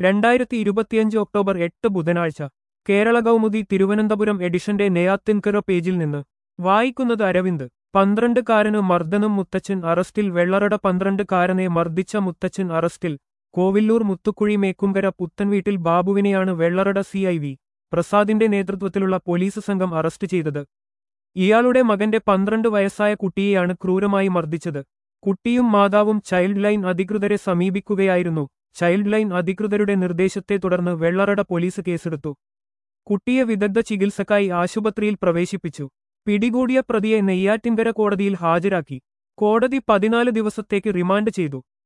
രണ്ടായിരത്തി ഇരുപത്തിയഞ്ച് ഒക്ടോബർ എട്ട് ബുധനാഴ്ച കേരള കൗമുദി തിരുവനന്തപുരം എഡിഷന്റെ നെയ്യാത്തിൻകര പേജിൽ നിന്ന് വായിക്കുന്നത് അരവിന്ദ് പന്ത്രണ്ടുകാരന് മർദ്ദനം മുത്തച്ഛൻ അറസ്റ്റിൽ വെള്ളറട പന്ത്രണ്ടുകാരനെ മർദ്ദിച്ച മുത്തച്ഛൻ അറസ്റ്റിൽ കോവില്ലൂർ മുത്തുക്കുഴി മേക്കുംകര പുത്തൻവീട്ടിൽ ബാബുവിനെയാണ് വെള്ളറട സി ഐ വി പ്രസാദിന്റെ നേതൃത്വത്തിലുള്ള പോലീസ് സംഘം അറസ്റ്റ് ചെയ്തത് ഇയാളുടെ മകന്റെ പന്ത്രണ്ട് വയസ്സായ കുട്ടിയെയാണ് ക്രൂരമായി മർദ്ദിച്ചത് കുട്ടിയും മാതാവും ചൈൽഡ് ലൈൻ അധികൃതരെ സമീപിക്കുകയായിരുന്നു ചൈൽഡ് ലൈൻ അധികൃതരുടെ നിർദ്ദേശത്തെ തുടർന്ന് വെള്ളറട പോലീസ് കേസെടുത്തു കുട്ടിയെ വിദഗ്ധ ചികിത്സക്കായി ആശുപത്രിയിൽ പ്രവേശിപ്പിച്ചു പിടികൂടിയ പ്രതിയെ നെയ്യാറ്റിൻകര കോടതിയിൽ ഹാജരാക്കി കോടതി പതിനാല് ദിവസത്തേക്ക് റിമാൻഡ് ചെയ്തു